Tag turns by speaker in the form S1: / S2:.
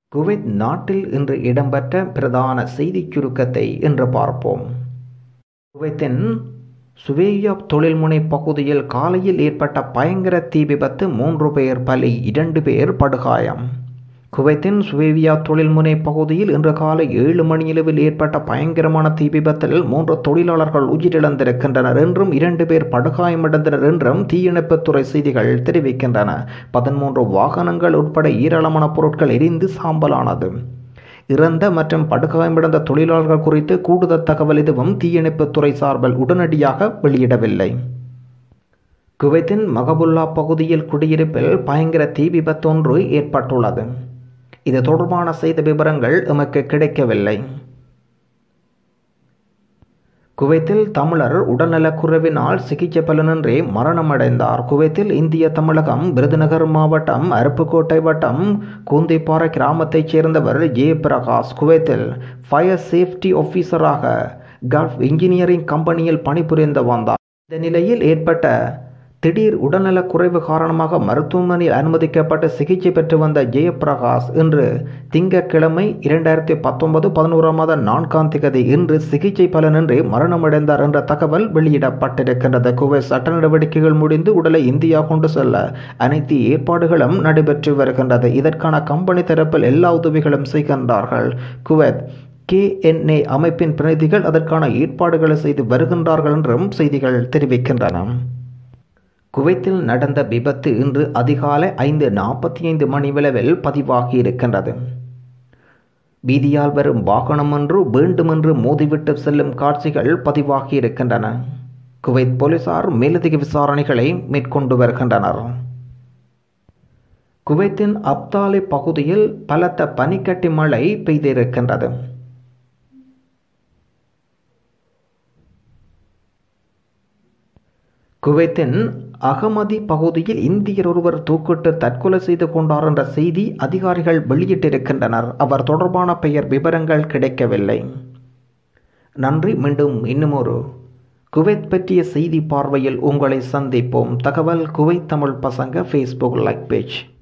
S1: Kuwait நாட்டில் இன்று இடம்பெற்ற பிரதான செய்திச் சுருக்கத்தை இன்று பார்ப்போம் குவைத்தின் சுவேயா தொழில்முனை பகுதியில் காலையில் ஏற்பட்ட பயங்கர தீ விபத்து மூன்று பேர் பலி இரண்டு பேர் படுகாயம் குவைத்தின் சுவேவியா தொழில்முனை பகுதியில் இன்று காலை ஏழு மணியளவில் ஏற்பட்ட பயங்கரமான தீ விபத்தில் மூன்று தொழிலாளர்கள் உயிரிழந்திருக்கின்றனர் என்றும் இரண்டு பேர் படுகாயமடைந்தனர் என்றும் தீயணைப்புத்துறை செய்திகள் தெரிவிக்கின்றன பதிமூன்று வாகனங்கள் உட்பட ஏராளமான பொருட்கள் எரிந்து சாம்பலானது இறந்த மற்றும் படுகாயமடைந்த தொழிலாளர்கள் குறித்து கூடுதல் தகவல் எதுவும் தீயணைப்புத்துறை சார்பில் உடனடியாக வெளியிடவில்லை குவைத்தின் மகபுல்லா பகுதியில் குடியிருப்பில் பயங்கர தீ விபத்தொன்று ஏற்பட்டுள்ளது இது தொடர்பான செய்த விவரங்கள் எமக்கு கிடைக்கவில்லை குவைத்தில் தமிழர் உடல்நலக்குறைவினால் சிகிச்சை பலனின்றி மரணமடைந்தார் குவைத்தில் இந்திய தமிழகம் விருதுநகர் மாவட்டம் அருப்புக்கோட்டை வட்டம் கூந்திப்பாறை கிராமத்தைச் சேர்ந்தவர் ஜெயபிரகாஷ் குவைத்தில் ஃபயர் சேஃப்டி ஆஃபீஸராக கல்ஃப் இன்ஜினியரிங் கம்பெனியில் பணிபுரிந்து வந்தார் இந்த நிலையில் ஏற்பட்ட திடீர் உடல்நலக் குறைவு காரணமாக மருத்துவமனையில் அனுமதிக்கப்பட்டு சிகிச்சை பெற்று வந்த ஜெயபிரகாஷ் இன்று திங்கட்கிழமை இரண்டாயிரத்தி பத்தொன்பது பதினோராம் மாதம் நான்காம் திகதி இன்று சிகிச்சை பலனின்றி மரணமடைந்தார் என்ற தகவல் வெளியிடப்பட்டிருக்கின்றது குவை சட்ட நடவடிக்கைகள் முடிந்து உடலை இந்தியா கொண்டு செல்ல அனைத்து ஏற்பாடுகளும் நடைபெற்று வருகின்றது இதற்கான கம்பெனி தரப்பில் எல்லா உதவிகளும் செய்கின்றார்கள் குவைத் கேஎன்ஏ அமைப்பின் பிரதிநிதிகள் அதற்கான ஏற்பாடுகளை செய்து வருகின்றார்கள் என்றும் செய்திகள் தெரிவிக்கின்றன குவைத்தில் நடந்த விபத்து இன்று அதிகாலை ஐந்து நாற்பத்தி ஐந்து மணிவளவில் பதிவாகி இருக்கின்றது வீதியால் வரும் வாகனம் ஒன்று வேண்டுமென்று மோதிவிட்டு செல்லும் காட்சிகள் பதிவாகி இருக்கின்றன குவைத் போலீசார் மேலதிக விசாரணைகளை மேற்கொண்டு வருகின்றனர் குவைத்தின் அப்தாலி பகுதியில் பலத்த பனிக்கட்டி மழை பெய்திருக்கின்றது குவைத்தின் அகமதி பகுதியில் இந்தியர் ஒருவர் தூக்கிட்டு தற்கொலை செய்து கொண்டார் என்ற செய்தி அதிகாரிகள் வெளியிட்டிருக்கின்றனர் அவர் தொடர்பான பெயர் விவரங்கள் கிடைக்கவில்லை நன்றி மீண்டும் இன்னும் ஒரு குவைத் பற்றிய செய்தி பார்வையில் உங்களை சந்திப்போம் தகவல் குவைத் தமிழ் பசங்க ஃபேஸ்புக் லைக் பேஜ்